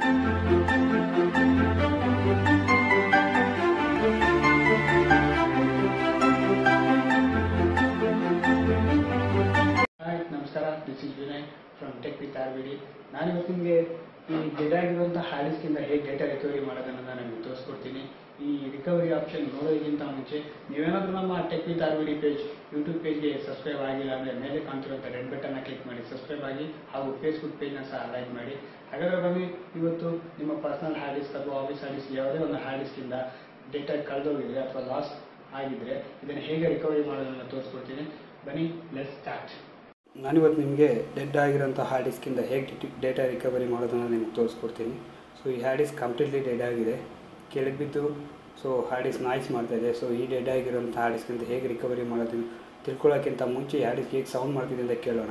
hi ನಮಸ್ಕಾರ this is Vinay from tech with R BD ನಾನು ಇವತ್ತು ನಿಮಗೆ ಈ ಡೆಡ್ ಆಗಿರುವಂಥ ಹಾರ್ಡ್ ಡಿಸ್ಕಿಂದ ಹೇಗೆ ಡೇಟಾ ರಿಕವರಿ ಮಾಡೋದನ್ನು ನಾನು ನಿಮಗೆ ತೋರಿಸ್ಕೊಡ್ತೀನಿ ಈ ರಿಕವರಿ ಆಪ್ಷನ್ ನೋಡೋದಕ್ಕಿಂತ ಮುಂಚೆ ನೀವೇನಾದರೂ ನಮ್ಮ tech with R BD page YouTube ಪೇಜ್ಗೆ ಸಬ್ಸ್ಕ್ರೈಬ್ ಆಗಿಲ್ಲ ಅಂದರೆ ಮೇಲೆ ಕಾಣ್ತಿರುವಂಥ ರೆಡ್ ಬಟನ್ನ ಕ್ಲಿಕ್ ಮಾಡಿ ಸಬ್ಸ್ಕ್ರೈಬ್ ಆಗಿ ಹಾಗೂ ಫೇಸ್ಬುಕ್ ಪೇಜ್ನ ಸಹ ಲೈಕ್ ಮಾಡಿ ಹಾಗಾದ್ರೆ ಬನ್ನಿ ಇವತ್ತು ನಿಮ್ಮ ಪರ್ಸನಲ್ ಹಾರ್ಡ್ ಡಿಸ್ಕ್ ಅಥವಾ ಆಫೀಸ್ ಹಾರ್ಡ್ ಡಿಸ್ಕ್ ಯಾವುದೇ ಒಂದು ಹಾರ್ಡ್ ಡಿಸ್ಕಿಂದ ಡೇಟಾ ಕಳೆದೋಗಿದ್ರೆ ಅಥವಾ ಲಾಸ್ ಆಗಿದ್ರೆ ಇದನ್ನು ಹೇಗೆ ರಿಕವರಿ ಮಾಡೋದನ್ನು ತೋರಿಸ್ಕೊಡ್ತೀನಿ ಬನ್ನಿ ಲೆಟ್ ಸ್ಟಾರ್ಟ್ ನಾನಿವತ್ತು ನಿಮಗೆ ಡೆಡ್ ಆಗಿರೋಂಥ ಹಾರ್ಡ್ ಡಿಸ್ಕಿಂದ ಹೇಗೆ ಡೇಟಾ ರಿಕವರಿ ಮಾಡೋದನ್ನು ನಿಮ್ಗೆ ತೋರಿಸ್ಕೊಡ್ತೀನಿ ಸೊ ಈ ಹಾರ್ಡ್ ಡಿಸ್ಕ್ ಕಂಪ್ಲೀಟ್ಲಿ ಡೆಡ್ ಆಗಿದೆ ಕೆಳಗೆ ಬಿದ್ದು ಸೊ ಹಾರ್ಡ್ ಡಿಸ್ಕ್ ನಾಯ್ಸ್ ಮಾಡ್ತಾ ಇದೆ ಸೊ ಈ ಡೆಡ್ ಆಗಿರೋಂಥ ಹಾರ್ಡ್ ಡಿಸ್ಕಿಂದ ಹೇಗೆ ರಿಕವರಿ ಮಾಡೋದು ತಿಳ್ಕೊಳ್ಳೋಕ್ಕಿಂತ ಮುಂಚೆ ಈ ಹಾರ್ಡ್ ಡಿಸ್ಕ್ ಹೇಗೆ ಸೌಂಡ್ ಮಾಡ್ತಿದೆ ಅಂತ ಕೇಳೋಣ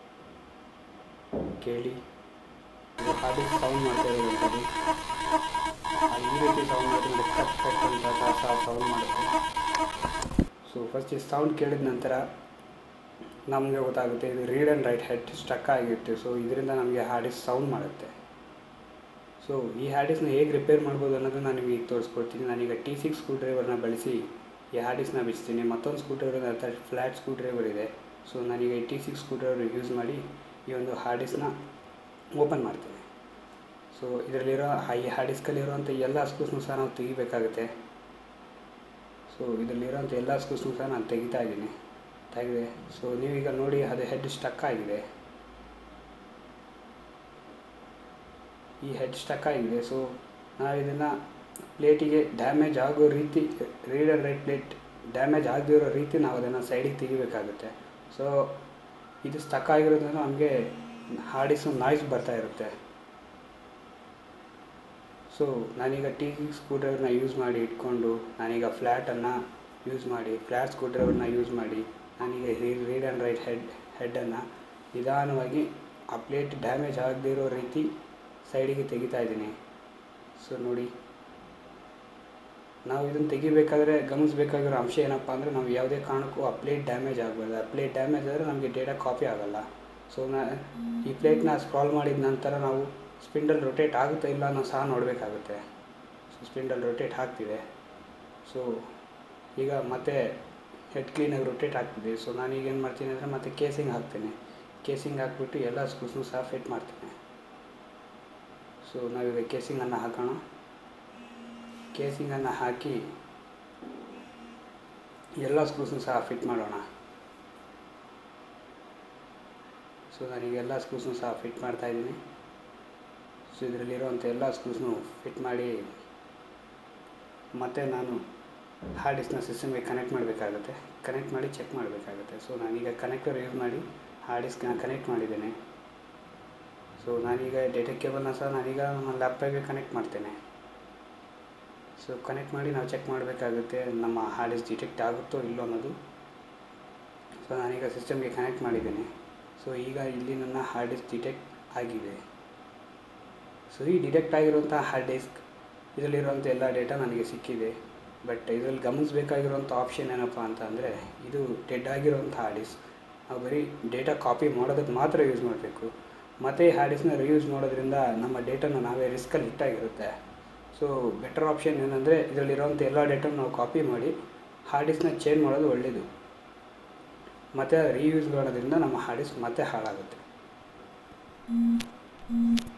ಕೇಳಿ ಇದು ಹಾರ್ಡ್ ಡಿಸ್ಕ್ ಸೌಂಡ್ ಮಾಡ್ತಾ ಇರೋದು ಈ ರೀತಿ ಸೌಂಡ್ ಮಾಡ್ತಿದ್ರೆ ಕಟ್ ಕಟ್ ಅಂತ ಸೌಂಡ್ ಮಾಡುತ್ತೆ ಸೊ ಫಸ್ಟ್ ಈ ಸೌಂಡ್ ಕೇಳಿದ ನಂತರ ನಮಗೆ ಗೊತ್ತಾಗುತ್ತೆ ಇದು read and write head stuck ಆಗಿರುತ್ತೆ ಸೊ ಇದರಿಂದ ನಮಗೆ ಹಾರ್ಡ್ ಡಿಸ್ಕ್ ಸೌಂಡ್ ಮಾಡುತ್ತೆ ಸೊ ಈ ಹಾರ್ಡ್ ಡಿಸ್ಕ್ನ ಹೇಗೆ ರಿಪೇರ್ ಮಾಡ್ಬೋದು ಅನ್ನೋದನ್ನ ನಾನು ನಿಮಗೆ ಈಗ ತೋರಿಸ್ಕೊಡ್ತೀನಿ ನಾನೀಗ ಟಿ ಸಿಕ್ಸ್ ಸ್ಕ್ರೂ ಡ್ರೈವರ್ನ ಬಳಸಿ ಈ ಹಾರ್ಡ್ ಡಿಸ್ಕ್ನ ಬಿಡಿಸ್ತೀನಿ ಮತ್ತೊಂದು ಸ್ಕ್ರೂ ಡ್ರೈವರ್ ಅಂತ ಫ್ಲ್ಯಾಟ್ ಸ್ಕ್ರೂ ಡ್ರೈವರ್ ಇದೆ ಸೊ ನಾನೀಗ ಈ T six screwdriver use ಮಾಡಿ ಈ ಒಂದು ಹಾರ್ಡ್ ಡಿಸ್ಕ್ನ ಓಪನ್ ಮಾಡ್ತೀನಿ ಸೊ ಇದರಲ್ಲಿರೋ ಈ ಹಾರ್ಡ್ ಡಿಸ್ಕಲ್ಲಿರುವಂಥ ಎಲ್ಲ ಸ್ಕ್ರೂಸ್ನು ಸಹ ನಾವು ತೆಗಿಬೇಕಾಗುತ್ತೆ ಸೊ ಇದರಲ್ಲಿರೋಂಥ ಎಲ್ಲ ಸ್ಕ್ರೂಸ್ನು ಸಹ ನಾನು ತೆಗಿತಾ ಇದ್ದೀನಿ ತೆಗೆದೆ ಸೊ ನೀವೀಗ ನೋಡಿ ಅದು ಹೆಡ್ ಸ್ಟಕ್ ಆಗಿದೆ ಈ ಹೆಡ್ ಸ್ಟಕ್ ಆಗಿದೆ ಸೊ ನಾವು ಇದನ್ನು ಪ್ಲೇಟಿಗೆ ಡ್ಯಾಮೇಜ್ ಆಗೋ ರೀತಿ read and write plate damage ಆಗದೇ ಇರೋ ರೀತಿ ನಾವು ಅದನ್ನು ಸೈಡಿಗೆ ತೆಗಿಬೇಕಾಗುತ್ತೆ ಸೊ ಇದು ಸ್ಟಕ್ ಆಗಿರೋದ್ರಿಂದ ನಮಗೆ ಹಾಡಿಸು ನಾಯ್ಸ್ ಬರ್ತಾ ಇರುತ್ತೆ ಸೊ ನಾನೀಗ ಟಿ ಸ್ಕ್ರೂ ಡ್ರೈವರ್ನ ಯೂಸ್ ಮಾಡಿ ಇಟ್ಕೊಂಡು ನಾನೀಗ ಫ್ಲ್ಯಾಟನ್ನು ಯೂಸ್ ಮಾಡಿ ಫ್ಲ್ಯಾಟ್ ಸ್ಕ್ರೂ ಡ್ರೈವರ್ನ ಯೂಸ್ ಮಾಡಿ ನಾನೀಗ ರೀಡ್ ಆ್ಯಂಡ್ ರೈಟ್ ಹೆಡ್ ಹೆಡ್ಡನ್ನು ನಿಧಾನವಾಗಿ ಆ ಪ್ಲೇಟ್ ಡ್ಯಾಮೇಜ್ ಆಗದೇ ಇರೋ ರೀತಿ ಸೈಡಿಗೆ ತೆಗಿತಾ ಇದ್ದೀನಿ ಸೊ ನೋಡಿ ನಾವು ಇದನ್ನು ತೆಗಿಬೇಕಾದ್ರೆ ಗಮನಿಸಬೇಕಾಗಿರೋ ಅಂಶ ಏನಪ್ಪ ಅಂದರೆ ನಾವು ಯಾವುದೇ ಕಾರಣಕ್ಕೂ ಆ ಪ್ಲೇಟ್ ಡ್ಯಾಮೇಜ್ ಆಗಬಾರ್ದು ಆ ಪ್ಲೇಟ್ ಡ್ಯಾಮೇಜ್ ಆದರೆ ನಮಗೆ ಡೇಟಾ ಕಾಪಿ ಆಗೋಲ್ಲ ಸೊ ನಾ ಈ ಪ್ಲೇಟ್ನ ಸ್ಕ್ರಾಲ್ ಮಾಡಿದ ನಂತರ ನಾವು ಸ್ಪಿಂಡಲ್ ರೊಟೇಟ್ ಆಗುತ್ತಾ ಇಲ್ಲ ಅನ್ನೋ ಸಹ ನೋಡಬೇಕಾಗುತ್ತೆ ಸೊ ಸ್ಪಿಂಡಲ್ ರೊಟೇಟ್ ಆಗ್ತಿದೆ ಸೊ ಈಗ ಮತ್ತೆ ಹೆಡ್ ಕ್ಲೀನಾಗಿ ರೊಟೇಟ್ ಆಗ್ತಿದೆ ಸೊ ನಾನೀಗ ಏನು ಮಾಡ್ತೀನಿ ಅಂದರೆ ಮತ್ತೆ ಕೇಸಿಂಗ್ ಹಾಕ್ತೀನಿ ಕೇಸಿಂಗ್ ಹಾಕ್ಬಿಟ್ಟು ಎಲ್ಲ ಸ್ಕ್ರೂಸ್ನು ಸಹ ಫಿಟ್ ಮಾಡ್ತೀನಿ ಸೊ ನಾವೀಗ ಕೇಸಿಂಗನ್ನು ಹಾಕೋಣ ಕೇಸಿಂಗನ್ನು ಹಾಕಿ ಎಲ್ಲ ಸ್ಕ್ರೂಸ್ನು ಸಹ ಫಿಟ್ ಮಾಡೋಣ ಸೊ ನಾನೀಗ ಎಲ್ಲ ಸ್ಕ್ರೂಸ್ನು ಸಹ ಫಿಟ್ ಮಾಡ್ತಾ ಇದ್ದೀನಿ ಸೊ ಇದರಲ್ಲಿರುವಂಥ ಎಲ್ಲ ಸ್ಕ್ರೂಸ್ನು ಫಿಟ್ ಮಾಡಿ ಮತ್ತೆ ನಾನು ಹಾರ್ಡ್ ಡಿಸ್ಕ್ನ ಸಿಸ್ಟಮ್ಗೆ ಕನೆಕ್ಟ್ ಮಾಡಬೇಕಾಗುತ್ತೆ ಕನೆಕ್ಟ್ ಮಾಡಿ ಚೆಕ್ ಮಾಡಬೇಕಾಗುತ್ತೆ ಸೊ ನಾನೀಗ ಕನೆಕ್ಟರ್ ಯೂಸ್ ಮಾಡಿ ಹಾರ್ಡ್ ಡಿಸ್ಕ್ನ ಕನೆಕ್ಟ್ ಮಾಡಿದ್ದೇನೆ ಸೊ ನಾನೀಗ ಡೇಟಾ ಕೇಬಲ್ನ ಸಹ ನಾನೀಗ ನನ್ನ ಲ್ಯಾಪ್ಟಾಪ್ಗೆ ಕನೆಕ್ಟ್ ಮಾಡ್ತೇನೆ ಸೊ ಕನೆಕ್ಟ್ ಮಾಡಿ ನಾವು ಚೆಕ್ ಮಾಡಬೇಕಾಗುತ್ತೆ ನಮ್ಮ ಹಾರ್ಡ್ ಡಿಸ್ಕ್ ಡಿಟೆಕ್ಟ್ ಆಗುತ್ತೋ ಇಲ್ಲೋ ಅನ್ನೋದು ಸೊ ನಾನೀಗ ಸಿಸ್ಟಮ್ಗೆ ಕನೆಕ್ಟ್ ಮಾಡಿದ್ದೇನೆ ಸೊ ಈಗ ಇಲ್ಲಿ ನನ್ನ ಹಾರ್ಡ್ ಡಿಸ್ಕ್ ಡಿಟೆಕ್ಟ್ ಆಗಿದೆ ಸೊ ಈ ಡಿಟೆಕ್ಟ್ ಆಗಿರುವಂಥ ಹಾರ್ಡ್ ಡಿಸ್ಕ್ ಇದರಲ್ಲಿರುವಂಥ ಎಲ್ಲ ಡೇಟಾ ನನಗೆ ಸಿಕ್ಕಿದೆ ಬಟ್ ಇದರಲ್ಲಿ ಗಮನಿಸಬೇಕಾಗಿರುವಂಥ ಆಪ್ಷನ್ ಏನಪ್ಪ ಅಂತ ಅಂದರೆ ಇದು ಡೆಡ್ ಆಗಿರುವಂಥ ಹಾರ್ಡ್ ಡಿಸ್ಕ್ ನಾವು ಬರೀ ಡೇಟಾ ಕಾಪಿ ಮಾಡೋದಕ್ಕೆ ಮಾತ್ರ ಯೂಸ್ ಮಾಡಬೇಕು ಮತ್ತು ಈ ಹಾರ್ಡ್ ಡಿಸ್ಕ್ನ ರಿಯೂಸ್ ಮಾಡೋದ್ರಿಂದ ನಮ್ಮ ಡೇಟಾನ ನಾವೇ ರಿಸ್ಕಲ್ಲಿ ಇಟ್ಟಾಗಿರುತ್ತೆ ಸೊ ಬೆಟರ್ ಆಪ್ಷನ್ ಏನಂದರೆ ಇದರಲ್ಲಿರೋಂಥ ಎಲ್ಲ ಡೇಟಾನ ನಾವು ಕಾಪಿ ಮಾಡಿ ಹಾರ್ಡ್ ಡಿಸ್ಕ್ನ ಚೇಂಜ್ ಮಾಡೋದು ಒಳ್ಳೆಯದು ಮತ್ತು ರೀಯೂಸ್ ಮಾಡೋದ್ರಿಂದ ನಮ್ಮ ಹಾರ್ಡ್ ಡಿಸ್ಕ್ ಮತ್ತೆ ಹಾಳಾಗುತ್ತೆ